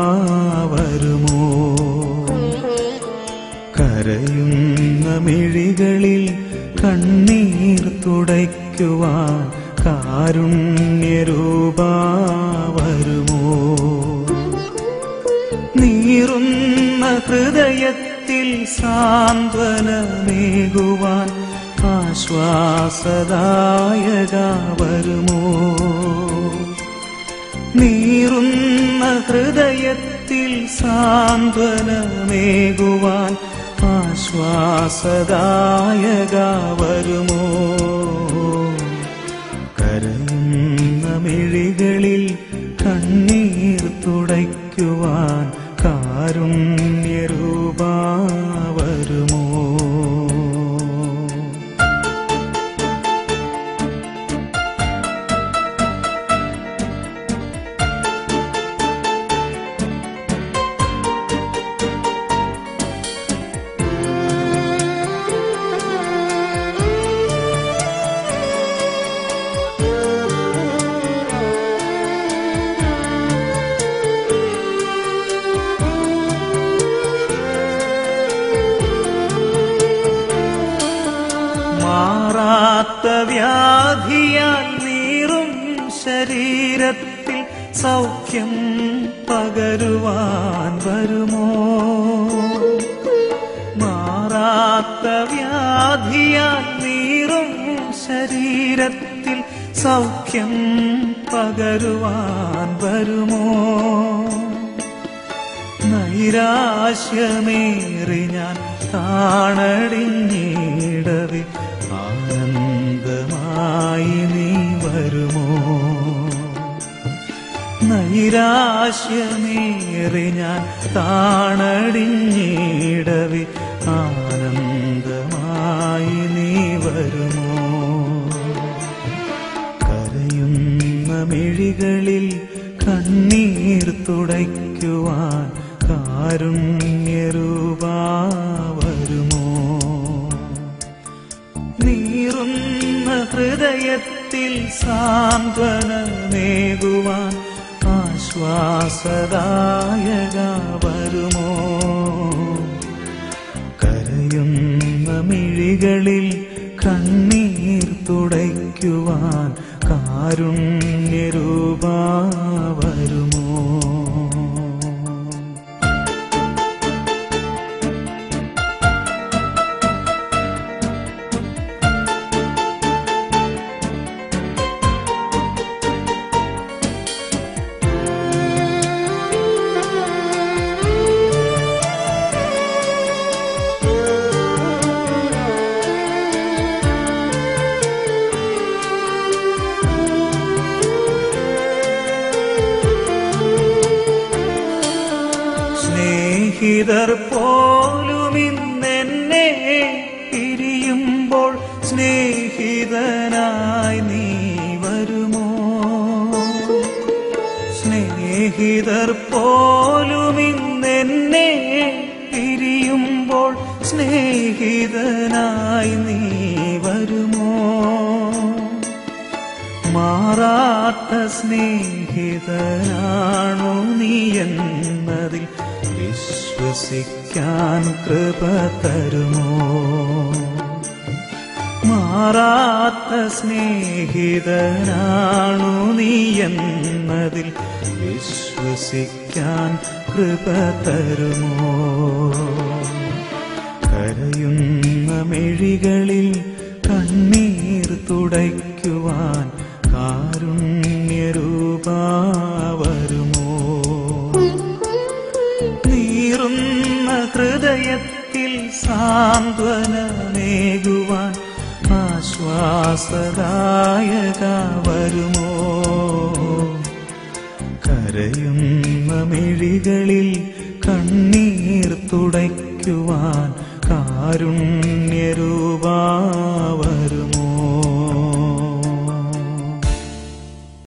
വരുമോ കരയുന്ന മിഴികളിൽ കണ്ണീർ തുടയ്ക്കുവാൻ കാരുണ്യരൂപ വരുമോ നീറുന്ന ഹൃദയത്തിൽ സാന്ത്വനമേകുവാൻ ആശ്വാസദായക വരുമോ നീറുന്ന ഹൃദയത്തിൽ സാന്ത്വനമേകുവാൻ ആശ്വാസദായക വരുമോ കരയുന്ന മിഴികളിൽ കണ്ണീർ തുടയ്ക്കുവാൻ കാരുണ്യരൂപ വരുമോ മാറാത്ത വ്യാധിയാൽ നീറും ശരീരത്തിൽ സൗഖ്യം പകരുവാൻ വരുമോ മാറാത്ത വ്യാധിയാൽ നീറും ശരീരത്തിൽ സൗഖ്യം പകരുവാൻ വരുമോ നൈരാശ്യമേറി ഞാൻ കാണടിഞ്ഞിടവേ ആനന്ദമായി നീ വരുമോ നൈരാശ്യമേറി ഞാൻ കാണടിഞ്ഞിടവേ ആനന്ദമായി നീ വരുമോ കരയുന്ന മിഴികളിൽ കണ്ണീർ തുടയ്ക്കുവാൻ കാരുണ്യരൂപ വരുമോ നീറുന്ന ഹൃദയത്തിൽ സാന്ത്വനമേകുവാൻ ആശ്വാസദായക വരുമോ കരയുന്ന മിഴികളിൽ കണ്ണീർ തുടയ്ക്കുവാൻ കാരുണ്യരൂപ വരുമോ സ്നേഹിതർ പോലും ഇന്നെന്നെ പിരിയുമ്പോൾ സ്നേഹിതനായി നീ വരുമോ സ്നേഹിതർ പോലും ഇന്നെന്നെ പിരിയുമ്പോൾ സ്നേഹിതനായി നീ വരുമോ മാറാത്ത സ്നേഹിതനാണോ നീ എന്നതിൽ വിശ്വസിക്കാൻ കൃപ തരുമോ മാറാത്ത സ്നേഹിതനാണു നീ എന്നതിൽ വിശ്വസിക്കാൻ കൃപ തരുമോ കരയുന്ന മിഴികളിൽ കണ്ണീർ തുടയ്ക്കുവാൻ കാരുണ്യരൂപ വരുമോ നീറുന്ന ഹൃദയത്തിൽ സാന്ത്വനമേകുവാൻ ആശ്വാസദായക വരുമോ കരയുന്ന മിഴികളിൽ കണ്ണീർ തുടയ്ക്കുവാൻ കാരുണ്യരൂപ